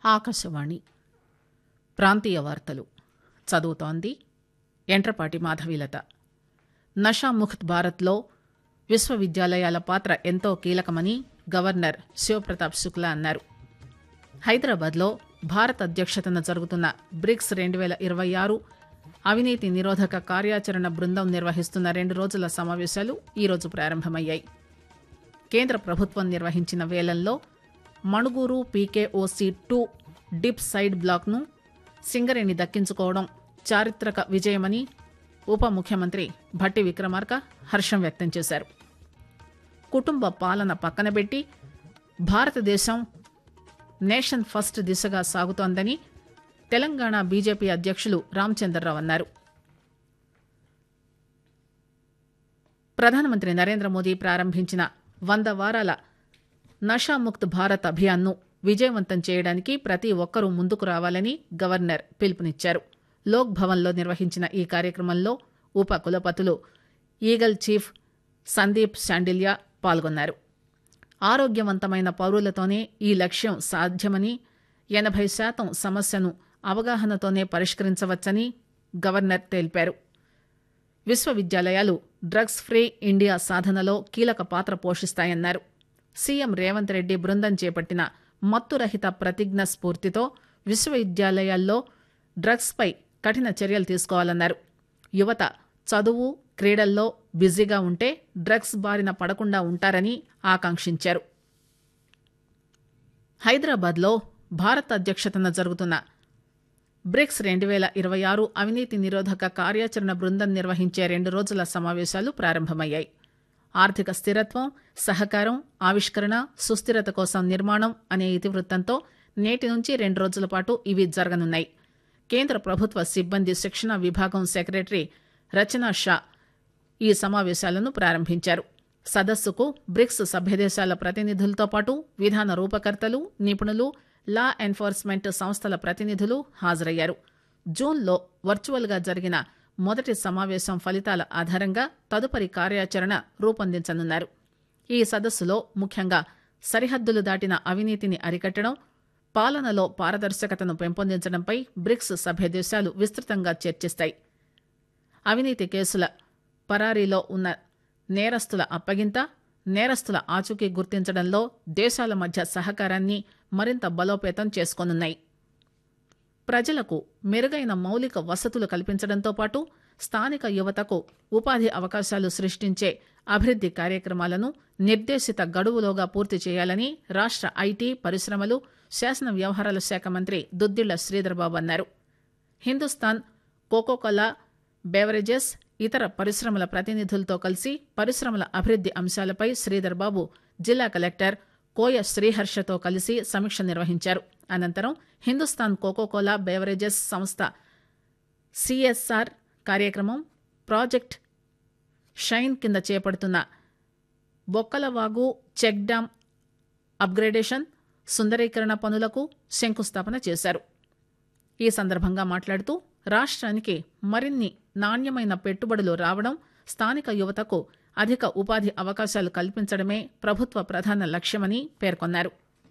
ఆకాశవాణి ప్రాంతీయ వార్తలు చదువుతోంది ఎంట్రపాటి మాధవీలత నషాముక్త్ భారత్లో విశ్వవిద్యాలయాల పాత్ర ఎంతో కీలకమని గవర్నర్ శివప్రతాప్ శుక్లా అన్నారు హైదరాబాద్లో భారత్ అధ్యక్షతన జరుగుతున్న బ్రిక్స్ రెండు పేల ఇరవై ఆరు అవినీతి నిరోధక కార్యాచరణ బృందం నిర్వహిస్తున్న రెండు రోజుల సమావేశాలు ఈరోజు ప్రారంభమయ్యాయి కేంద్ర ప్రభుత్వం నిర్వహించిన వేలంలో Manuguru PKOC two dip side బ్లాక్ను సింగరేణి దక్కించుకోవడం చారిత్రక విజయమని ఉప ముఖ్యమంత్రి భట్టి విక్రమార్క హర్షం వ్యక్తం చేశారు కుటుంబ పాలన పక్కనబెట్టి భారతదేశం నేషన్ ఫస్ట్ దిశగా సాగుతోందని తెలంగాణ బీజేపీ అధ్యక్షులు రామచంద్రరావు అన్నారు ప్రధానమంత్రి నరేంద్ర మోదీ ప్రారంభించిన వంద వారాల నషాముక్త్ భారత్ అభియాన్ను విజయవంతం చేయడానికి ప్రతి ఒక్కరూ ముందుకు రావాలని గవర్నర్ పిలుపునిచ్చారు లోక్ భవన్లో నిర్వహించిన ఈ కార్యక్రమంలో ఉప కులపతులు ఈగల్ చీఫ్ సందీప్ శాండిల్యా పాల్గొన్నారు ఆరోగ్యవంతమైన పౌరులతోనే ఈ లక్ష్యం సాధ్యమని ఎనభై శాతం సమస్యను అవగాహనతోనే పరిష్కరించవచ్చని గవర్నర్ తెలిపారు విశ్వవిద్యాలయాలు డ్రగ్స్ ఫ్రీ ఇండియా సాధనలో కీలక పాత్ర పోషిస్తాయన్నారు సీఎం రేవంత్ రెడ్డి బృందం చేపట్టిన మత్తురహిత ప్రతిజ్ఞ స్ఫూర్తితో విశ్వవిద్యాలయాల్లో డ్రగ్స్పై కఠిన చర్యలు తీసుకోవాలన్నారు యువత చదువు క్రీడల్లో బిజీగా ఉంటే డ్రగ్స్ బారిన పడకుండా ఉంటారని ఆకాంక్షించారు హైదరాబాద్లో భారత్ అధ్యక్షతన జరుగుతున్న బ్రిక్స్ రెండు పేల ఇరవై ఆరు అవినీతి నిరోధక కార్యాచరణ బృందం నిర్వహించే రెండు రోజుల సమావేశాలు ప్రారంభమయ్యాయి ఆర్థిక స్థిరత్వం సహకారం ఆవిష్కరణ సుస్థిరత కోసం నిర్మాణం అనే ఇతివృత్తంతో నేటి నుంచి రెండు రోజుల పాటు ఇవి జరగనున్నాయి కేంద్ర ప్రభుత్వ సిబ్బంది శిక్షణ విభాగం సెక్రటరీ రచనా షా ఈ సమావేశాలను ప్రారంభించారు సదస్సుకు బ్రిక్స్ సభ్యదేశాల ప్రతినిధులతో పాటు విధాన రూపకర్తలు నిపుణులు లా ఎన్ఫోర్స్మెంట్ సంస్థల ప్రతినిధులు హాజరయ్యారు జూన్లో వర్చువల్గా జరిగిన మొదటి సమావేశం ఫలితాల ఆధారంగా తదుపరి కార్యాచరణ రూపొందించనున్నారు ఈ సదస్సులో ముఖ్యంగా సరిహద్దులు దాటిన అవినీతిని అరికట్టడం పాలనలో పారదర్శకతను పెంపొందించడంపై బ్రిక్స్ సభ్యదేశాలు విస్తృతంగా చర్చిస్తాయి అవినీతి కేసుల పరారీలో ఉన్న నేరస్తుల అప్పగింత నేరస్తుల ఆచూకీ గుర్తించడంలో దేశాల మధ్య సహకారాన్ని మరింత బలోపేతం చేసుకోనున్నాయి ప్రజలకు మెరుగైన మౌలిక వసతులు కల్పించడంతో పాటు స్థానిక యువతకు ఉపాధి అవకాశాలు సృష్టించే అభివృద్ది కార్యక్రమాలను నిర్దేశిత గడువులోగా పూర్తి చేయాలని రాష్ట ఐటీ పరిశ్రమలు శాసన వ్యవహారాల శాఖ మంత్రి దుద్దిళ్ల శ్రీధర్బాబు అన్నారు హిందుస్థాన్ కోకోకోలా బేవరేజెస్ ఇతర పరిశ్రమల ప్రతినిధులతో కలిసి పరిశ్రమల అభివృద్ది అంశాలపై శ్రీధర్బాబు జిల్లా కలెక్టర్ కోయ శ్రీహర్షతో కలిసి సమీక్ష నిర్వహించారు అనంతరం హిందుస్థాన్ కోకోకోలా బేవరేజెస్ సంస్థ సిఎస్ఆర్ కార్యక్రమం ప్రాజెక్ట్ షైన్ కింద చేపడుతున్న బొక్కలవాగు చెక్ డ్యాం అప్గ్రేడేషన్ సుందరీకరణ పనులకు శంకుస్థాపన చేశారు ఈ సందర్భంగా మాట్లాడుతూ రాష్ట్రానికి మరిన్ని నాణ్యమైన పెట్టుబడులు రావడం స్థానిక యువతకు అధిక ఉపాధి అవకాశాలు కల్పించడమే ప్రభుత్వ ప్రధాన లక్ష్యమని పేర్కొన్నారు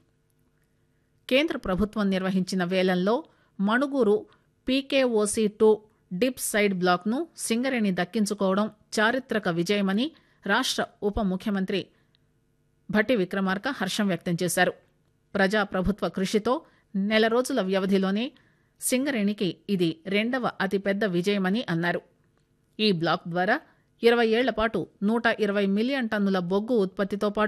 కేంద్ర ప్రభుత్వం నిర్వహించిన వేలంలో Manuguru PKOC two dip side బ్లాక్ను సింగరేణి దక్కించుకోవడం చారిత్రక విజయమని రాష్ట ఉప ముఖ్యమంత్రి భట్టి విక్రమార్క హర్షం వ్యక్తం చేశారు ప్రజా ప్రభుత్వ కృషితో నెల రోజుల వ్యవధిలోనే సింగరేణికి ఇది రెండవ అతిపెద్ద విజయమని అన్నారు ఈ బ్లాక్ ద్వారా ఇరవై ఏళ్ల పాటు నూట ఇరవై మిలియన్ టన్నుల బొగ్గు ఉత్పత్తితో పాటు